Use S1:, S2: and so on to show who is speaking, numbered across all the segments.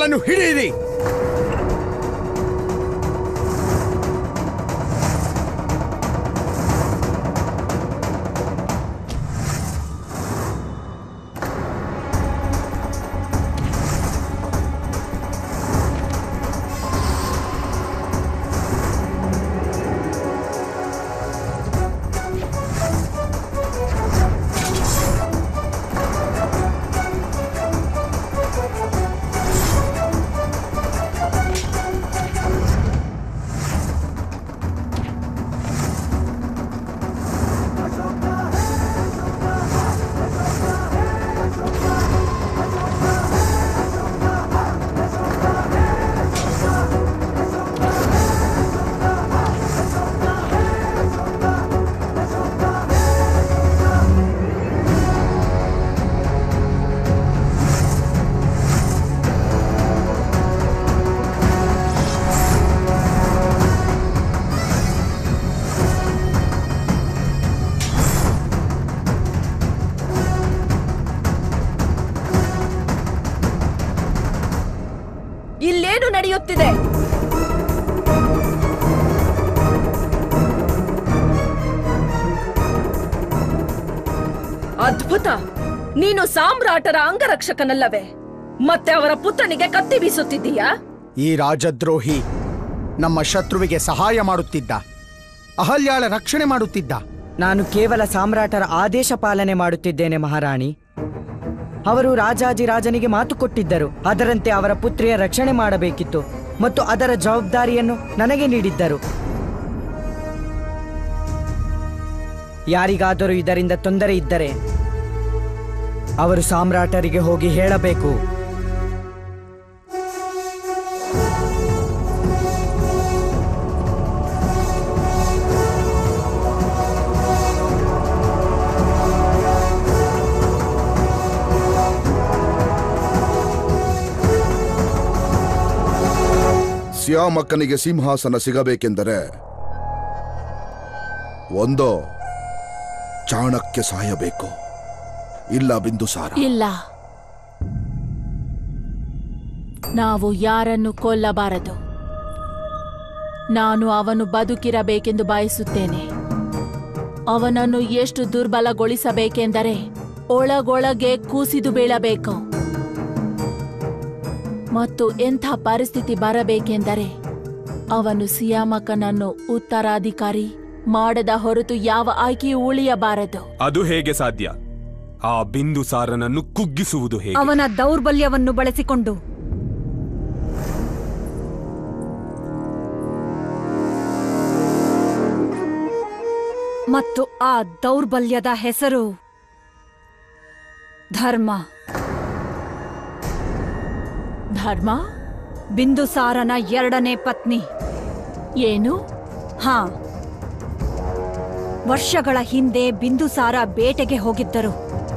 S1: ಅನ್ನು ಹಿಡಿಯಿರಿ
S2: ಇಲ್ಲೇನು ನಡೆಯುತ್ತಿದೆ ಅದ್ಭುತ ನೀನು ಸಾಮ್ರಾಟರ ಅಂಗರಕ್ಷಕನಲ್ಲವೇ ಮತ್ತೆ ಅವರ ಪುತ್ರನಿಗೆ ಕತ್ತಿ ಬೀಸುತ್ತಿದ್ದೀಯಾ
S1: ಈ ರಾಜದ್ರೋಹಿ ನಮ್ಮ ಶತ್ರುವಿಗೆ ಸಹಾಯ ಮಾಡುತ್ತಿದ್ದ ಅಹಲ್ಯಾಳ ರಕ್ಷಣೆ ಮಾಡುತ್ತಿದ್ದ
S3: ನಾನು ಕೇವಲ ಸಾಮ್ರಾಟರ ಆದೇಶ ಪಾಲನೆ ಮಾಡುತ್ತಿದ್ದೇನೆ ಮಹಾರಾಣಿ ಅವರು ರಾಜಾಜಿರಾಜನಿಗೆ ಮಾತು ಕೊಟ್ಟಿದ್ದರು ಅದರಂತೆ ಅವರ ಪುತ್ರಿಯ ರಕ್ಷಣೆ ಮಾಡಬೇಕಿತ್ತು ಮತ್ತು ಅದರ ಜವಾಬ್ದಾರಿಯನ್ನು ನನಗೆ ನೀಡಿದ್ದರು ಯಾರಿಗಾದರೂ ಇದರಿಂದ ತೊಂದರೆ ಇದ್ದರೆ ಅವರು ಸಾಮ್ರಾಟರಿಗೆ ಹೋಗಿ ಹೇಳಬೇಕು
S4: ಸ್ಯಾಮಕ್ಕನಿಗೆ ಸಿಂಹಾಸನ ಸಿಗಬೇಕೆಂದರೆ ಒಂದೋ ಚಾಣಕ್ಯ ಸಾಯಬೇಕು ಇಲ್ಲ ಬಿಂದುಸಾರ
S5: ಇಲ್ಲ ನಾವು ಯಾರನ್ನು ಕೊಲ್ಲಬಾರದು ನಾನು ಅವನು ಬದುಕಿರಬೇಕೆಂದು ಬಯಸುತ್ತೇನೆ ಅವನನ್ನು ಎಷ್ಟು ದುರ್ಬಲಗೊಳಿಸಬೇಕೆಂದರೆ ಒಳಗೊಳಗೆ ಕೂಸಿದು ಬೀಳಬೇಕು ಮತ್ತು ಎಂಥ ಪರಿಸ್ಥಿತಿ ಬರಬೇಕೆಂದರೆ ಅವನು ಸಿಯಾಮಕನನ್ನು ಉತ್ತರಾಧಿಕಾರಿ ಮಾಡದ ಹೊರತು ಯಾವ ಆಯ್ಕೆಯೂ ಉಳಿಯಬಾರದು
S6: ಅದು ಹೇಗೆ ಸಾಧ್ಯ ಆ ಬಿಂದುಸಾರನನ್ನು ಕುಗ್ಗಿಸುವುದು ಹೇಗೆ
S7: ಅವನ ದೌರ್ಬಲ್ಯವನ್ನು ಬಳಸಿಕೊಂಡು ಮತ್ತು ಆ ದೌರ್ಬಲ್ಯದ ಹೆಸರು ಧರ್ಮ
S5: ಧರ್ಮ
S7: ಬಿಂದುಸಾರನ ಎರಡನೇ ಪತ್ನಿ
S5: ಏನು
S7: ಹಾ ವರ್ಷಗಳ ಹಿಂದೆ ಬಿಂದುಸಾರ ಬೇಟೆಗೆ ಹೋಗಿದ್ದರು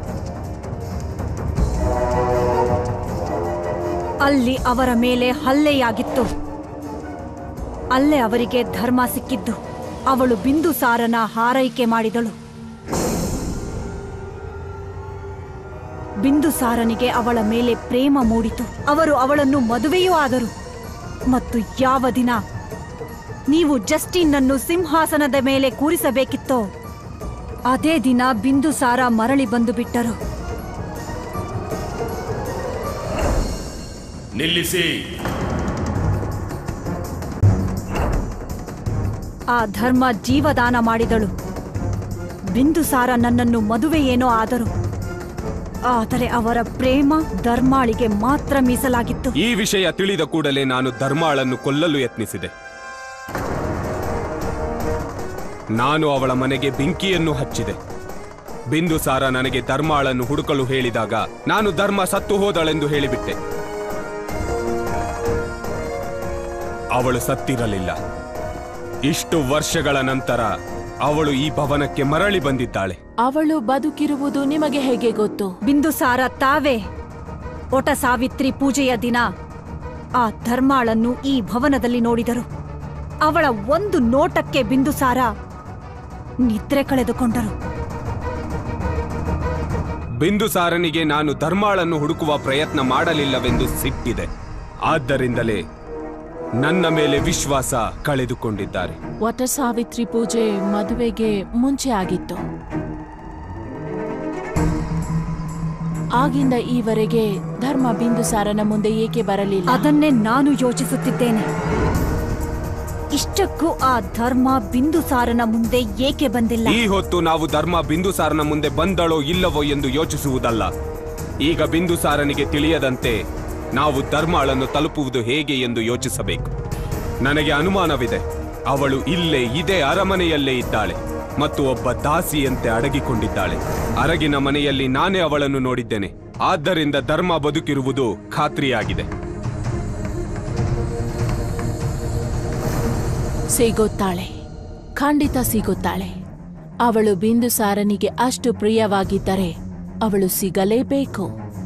S7: ಅಲ್ಲಿ ಅವರ ಮೇಲೆ ಹಲ್ಲೆಯಾಗಿತ್ತು ಅಲ್ಲೇ ಅವರಿಗೆ ಧರ್ಮ ಸಿಕ್ಕಿದ್ದು ಅವಳು ಬಿಂದುಸಾರನ ಹಾರೈಕೆ ಮಾಡಿದಳು ಬಿಂದುಸಾರನಿಗೆ ಅವಳ ಮೇಲೆ ಪ್ರೇಮ ಮೂಡಿತು ಅವರು ಅವಳನ್ನು ಮದುವೆಯೂ ಆದರು ಮತ್ತು ಯಾವ ದಿನ ನೀವು ಜಸ್ಟಿನ್ನನ್ನು ಸಿಂಹಾಸನದ ಮೇಲೆ ಕೂರಿಸಬೇಕಿತ್ತೋ ಅದೇ ದಿನ ಬಿಂದುಸಾರ ಮರಳಿ ಬಂದು ಬಿಟ್ಟರು
S8: ನಿಲ್ಲಿಸಿ
S7: ಆ ಧರ್ಮ ಜೀವದಾನ ಮಾಡಿದಳು ಬಿಂದುಸಾರ ನನ್ನನ್ನು ಮದುವೆಯೇನೋ ಆದರು ಆದರೆ ಅವರ ಪ್ರೇಮ ಧರ್ಮಾಳಿಗೆ ಮಾತ್ರ ಮೀಸಲಾಗಿತ್ತು
S6: ಈ ವಿಷಯ ತಿಳಿದ ಕೂಡಲೇ ನಾನು ಧರ್ಮಾಳನ್ನು ಕೊಲ್ಲಲು ಯತ್ನಿಸಿದೆ ನಾನು ಅವಳ ಮನೆಗೆ ಬೆಂಕಿಯನ್ನು ಹಚ್ಚಿದೆ ಬಿಂದುಸಾರ ನನಗೆ ಧರ್ಮಾಳನ್ನು ಹುಡುಕಲು ಹೇಳಿದಾಗ ನಾನು ಧರ್ಮ ಸತ್ತು ಹೋದಳೆಂದು ಹೇಳಿಬಿಟ್ಟೆ ಅವಳು ಸತ್ತಿರಲಿಲ್ಲ ಇಷ್ಟು ವರ್ಷಗಳ ನಂತರ ಅವಳು ಈ ಭವನಕ್ಕೆ ಮರಳಿ ಬಂದಿದ್ದಾಳೆ
S5: ಅವಳು ಬದುಕಿರುವುದು ನಿಮಗೆ ಹೇಗೆ ಗೊತ್ತು
S7: ಬಿಂದುಸಾರ ತಾವೇ ಒಟ ಸಾವಿತ್ರಿ ಪೂಜೆಯ ದಿನ ಆ ಧರ್ಮಾಳನ್ನು ಈ ಭವನದಲ್ಲಿ ನೋಡಿದರು ಅವಳ ಒಂದು ನೋಟಕ್ಕೆ ಬಿಂದುಸಾರ ನಿದ್ರೆ ಕಳೆದುಕೊಂಡರು
S6: ಬಿಂದುಸಾರನಿಗೆ ನಾನು ಧರ್ಮಾಳನ್ನು ಹುಡುಕುವ ಪ್ರಯತ್ನ ಮಾಡಲಿಲ್ಲವೆಂದು ಸಿಟ್ಟಿದೆ ಆದ್ದರಿಂದಲೇ ನನ್ನ ಮೇಲೆ ವಿಶ್ವಾಸ ಕಳೆದುಕೊಂಡಿದ್ದಾರೆ
S5: ವಟ ಸಾವಿತ್ರಿ ಪೂಜೆ ಮದುವೆಗೆ ಮುಂಚೆ ಆಗಿತ್ತು ಆಗಿಂದ ಈವರೆಗೆ ಧರ್ಮ ಬಿಂದುಸಾರನ ಮುಂದೆ ಏಕೆ ಬರಲಿಲ್ಲ
S7: ಅದನ್ನೇ ನಾನು ಯೋಚಿಸುತ್ತಿದ್ದೇನೆ ಇಷ್ಟಕ್ಕೂ ಆ ಧರ್ಮ ಬಿಂದುಸಾರನ ಮುಂದೆ ಏಕೆ ಬಂದಿಲ್ಲ
S6: ಈ ಹೊತ್ತು ನಾವು ಧರ್ಮ ಬಿಂದುಸಾರನ ಮುಂದೆ ಬಂದಳೋ ಇಲ್ಲವೋ ಎಂದು ಯೋಚಿಸುವುದಲ್ಲ ಈಗ ಬಿಂದುಸಾರನಿಗೆ ತಿಳಿಯದಂತೆ ನಾವು ಧರ್ಮಾಳನ್ನು ತಲುಪುವುದು ಹೇಗೆ ಎಂದು ಯೋಚಿಸಬೇಕು ನನಗೆ ಅನುಮಾನವಿದೆ ಅವಳು ಇಲ್ಲೇ ಇದೇ ಅರಮನೆಯಲ್ಲೇ ಇದ್ದಾಳೆ ಮತ್ತು ಒಬ್ಬ ದಾಸಿಯಂತೆ ಅಡಗಿಕೊಂಡಿದ್ದಾಳೆ ಅರಗಿನ ಮನೆಯಲ್ಲಿ ನಾನೇ ಅವಳನ್ನು ನೋಡಿದ್ದೇನೆ ಆದ್ದರಿಂದ ಧರ್ಮ ಬದುಕಿರುವುದು ಖಾತ್ರಿಯಾಗಿದೆ
S5: ಸಿಗುತ್ತಾಳೆ ಖಂಡಿತ ಸಿಗುತ್ತಾಳೆ ಅವಳು ಬಿಂದುಸಾರನಿಗೆ ಅಷ್ಟು ಪ್ರಿಯವಾಗಿದ್ದರೆ ಅವಳು ಸಿಗಲೇಬೇಕು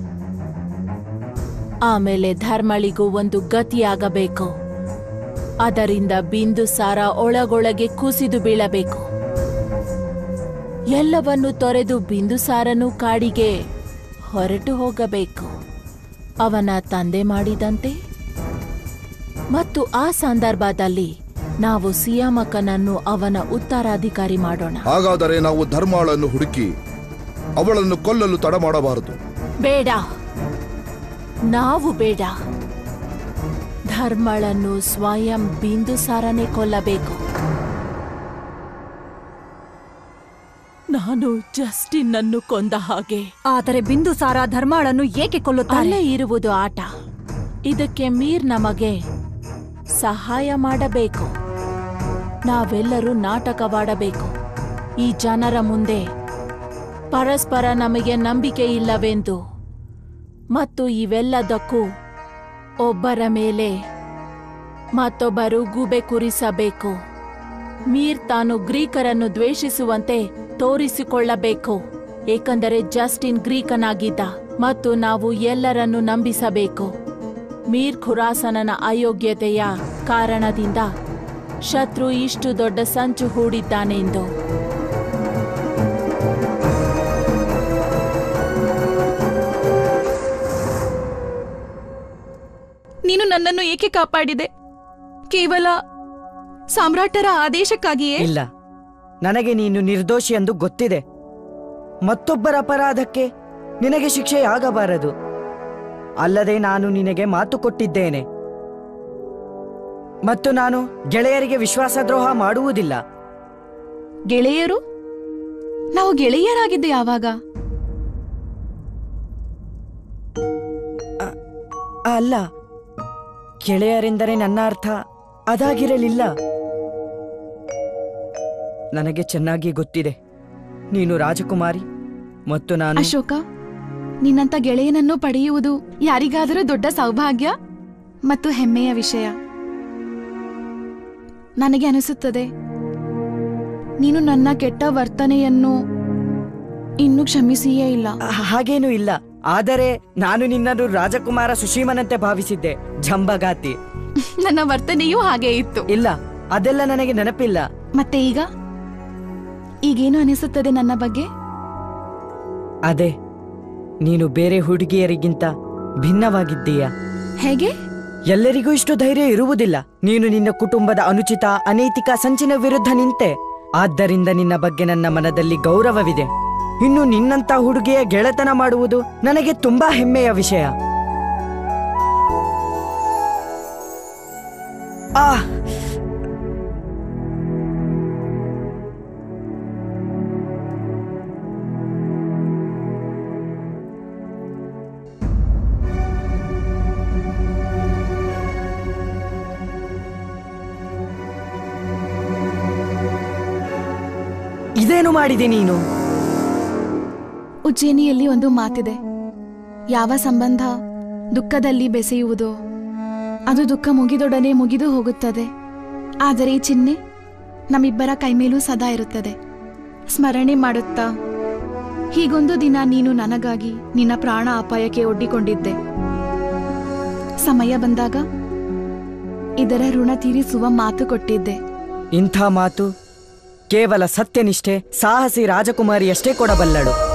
S5: ಆಮೇಲೆ ಧರ್ಮಳಿಗೂ ಒಂದು ಗತಿಯಾಗಬೇಕು ಅದರಿಂದ ಬಿಂದುಸಾರ ಒಳಗೊಳಗೆ ಕುಸಿದು ಬೀಳಬೇಕು ಎಲ್ಲವನ್ನು ತೊರೆದು ಬಿಂದುಸಾರನು ಕಾಡಿಗೆ ಹೊರಟು ಹೋಗಬೇಕು ಅವನ ತಂದೆ ಮಾಡಿದಂತೆ ಮತ್ತು ಆ ಸಂದರ್ಭದಲ್ಲಿ ನಾವು ಸಿಯಾಮಕನನ್ನು ಅವನ ಉತ್ತರಾಧಿಕಾರಿ ಮಾಡೋಣ
S4: ಹಾಗಾದರೆ ನಾವು ಧರ್ಮಾಳನ್ನು ಹುಡುಕಿ ಅವಳನ್ನು ಕೊಲ್ಲಲು ತಡ ಮಾಡಬಾರದು
S5: ಬೇಡ ನಾವು ಬೇಡ ಧರ್ಮಳನ್ನು ಸ್ವಯಂ ಬಿಂದುಸಾರನೆ ಕೊಲ್ಲಬೇಕು ನಾನು ಜಸ್ಟಿನ್ ಅನ್ನು ಕೊಂದ ಹಾಗೆ
S7: ಆದರೆ ಬಿಂದುಸಾರ ಧರ್ಮಾಳನ್ನು ಏಕೆ ಕೊಲ್ಲುತ್ತಾರೆ
S5: ಅಲ್ಲೇ ಇರುವುದು ಆಟ ಇದಕ್ಕೆ ಮೀರ್ ನಮಗೆ ಸಹಾಯ ಮಾಡಬೇಕು ನಾವೆಲ್ಲರೂ ನಾಟಕವಾಡಬೇಕು ಈ ಜನರ ಮುಂದೆ ಪರಸ್ಪರ ನಮಗೆ ನಂಬಿಕೆ ಇಲ್ಲವೆಂದು ಮತ್ತು ಇವೆಲ್ಲದಕ್ಕೂ ಒಬ್ಬರ ಮೇಲೆ ಮತ್ತೊಬ್ಬರು ಗೂಬೆ ಕುರಿಸಬೇಕು ಮೀರ್ ತಾನು ಗ್ರೀಕರನ್ನು ದ್ವೇಷಿಸುವಂತೆ ತೋರಿಸಿಕೊಳ್ಳಬೇಕು ಏಕೆಂದರೆ ಜಸ್ಟಿನ್ ಗ್ರೀಕನಾಗಿದ್ದ ಮತ್ತು ನಾವು ಎಲ್ಲರನ್ನು ನಂಬಿಸಬೇಕು ಮೀರ್ ಖುರಾಸನನ ಅಯೋಗ್ಯತೆಯ ಕಾರಣದಿಂದ ಶತ್ರು ಇಷ್ಟು ದೊಡ್ಡ ಸಂಚು ಹೂಡಿದ್ದಾನೆಂದು
S8: ನೀನು ನನ್ನನ್ನು ಏಕೆ ಕಾಪಾಡಿದೆ ಕೇವಲ ಸಾಮ್ರಾಟರ ಆದೇಶಕ್ಕಾಗಿಯೇ
S3: ಇಲ್ಲ ನನಗೆ ನೀನು ನಿರ್ದೋಷಿ ಎಂದು ಗೊತ್ತಿದೆ ಮತ್ತೊಬ್ಬರ ಅಪರಾಧಕ್ಕೆ ನಿನಗೆ ಶಿಕ್ಷೆಯಾಗಬಾರದು ಅಲ್ಲದೆ ನಾನು ನಿನಗೆ ಮಾತು ಕೊಟ್ಟಿದ್ದೇನೆ ಮತ್ತು ನಾನು ಗೆಳೆಯರಿಗೆ ವಿಶ್ವಾಸದ್ರೋಹ ಮಾಡುವುದಿಲ್ಲ
S8: ಗೆಳೆಯರು ನಾವು ಗೆಳೆಯರಾಗಿದ್ದು ಯಾವಾಗ
S3: ಅಲ್ಲ ಗೆಳೆಯರೆಂದರೆ ನನ್ನ ಅರ್ಥ ಅದಾಗಿರಲಿಲ್ಲ ನನಗೆ ಚೆನ್ನಾಗಿ ಗೊತ್ತಿದೆ ನೀನು ರಾಜಕುಮಾರಿ ಮತ್ತು ನಾನು
S8: ಅಶೋಕ ನಿನ್ನಂತ ಗೆಳೆಯನನ್ನು ಪಡೆಯುವುದು ಯಾರಿಗಾದರೂ ದೊಡ್ಡ ಸೌಭಾಗ್ಯ ಮತ್ತು ಹೆಮ್ಮೆಯ ವಿಷಯ ನನಗೆ ಅನಿಸುತ್ತದೆ ನೀನು ನನ್ನ ಕೆಟ್ಟ ವರ್ತನೆಯನ್ನು ಇನ್ನೂ ಕ್ಷಮಿಸಿಯೇ ಇಲ್ಲ
S3: ಹಾ- ಹಾಗೇನೂ ಇಲ್ಲ ಆದರೆ ನಾನು ನಿನ್ನನ್ನು ರಾಜಕುಮಾರ ಸುಶೀಮನಂತೆ ಭಾವಿಸಿದ್ದೆ ಜಂಬಗಾತಿ
S8: ನನ್ನ ವರ್ತನೆಯೂ ಹಾಗೆ ಇತ್ತು
S3: ಇಲ್ಲ ಅದೆಲ್ಲ ನನಗೆ ನೆನಪಿಲ್ಲ
S8: ಮತ್ತೆ ಈಗ ಈಗೇನು ಅನಿಸುತ್ತದೆ ನನ್ನ ಬಗ್ಗೆ
S3: ಅದೇ ನೀನು ಬೇರೆ ಹುಡುಗಿಯರಿಗಿಂತ ಭಿನ್ನವಾಗಿದ್ದೀಯ
S8: ಹೇಗೆ
S3: ಎಲ್ಲರಿಗೂ ಇಷ್ಟು ಧೈರ್ಯ ಇರುವುದಿಲ್ಲ ನೀನು ನಿನ್ನ ಕುಟುಂಬದ ಅನುಚಿತ ಅನೈತಿಕ ಸಂಚಿನ ವಿರುದ್ಧ ನಿಂತೆ ಆದ್ದರಿಂದ ನಿನ್ನ ಬಗ್ಗೆ ನನ್ನ ಮನದಲ್ಲಿ ಗೌರವವಿದೆ ಇನ್ನು ನಿನ್ನಂತ ಹುಡುಗಿಯ ಗೆಳೆತನ ಮಾಡುವುದು ನನಗೆ ತುಂಬಾ ಹೆಮ್ಮೆಯ ವಿಷಯ ಆ ಇದೇನು ಮಾಡಿದೆ ನೀನು
S8: ಉಜ್ಜಯಿನಿಯಲ್ಲಿ ಒಂದು ಮಾತಿದೆ ಯಾವ ಸಂಬಂಧ ದುಃಖದಲ್ಲಿ ಬೆಸೆಯುವುದು ಅದು ದುಃಖ ಮುಗಿದೊಡನೆ ಮುಗಿದು ಹೋಗುತ್ತದೆ ಆದರೆ ಈ ಚಿಹ್ನೆ ನಮ್ಮಿಬ್ಬರ ಕೈಮೇಲೂ ಸದಾ ಇರುತ್ತದೆ ಸ್ಮರಣೆ ಮಾಡುತ್ತಾ ಹೀಗೊಂದು ದಿನ ನೀನು ನನಗಾಗಿ ನಿನ್ನ ಪ್ರಾಣ ಅಪಾಯಕ್ಕೆ ಒಡ್ಡಿಕೊಂಡಿದ್ದೆ ಸಮಯ ಬಂದಾಗ ಇದರ ಋಣ ತೀರಿಸುವ ಮಾತು ಕೊಟ್ಟಿದ್ದೆ
S3: ಇಂಥ ಮಾತು ಕೇವಲ ಸತ್ಯನಿಷ್ಠೆ ಸಾಹಸಿ ರಾಜಕುಮಾರಿಯಷ್ಟೇ ಕೊಡಬಲ್ಲಳು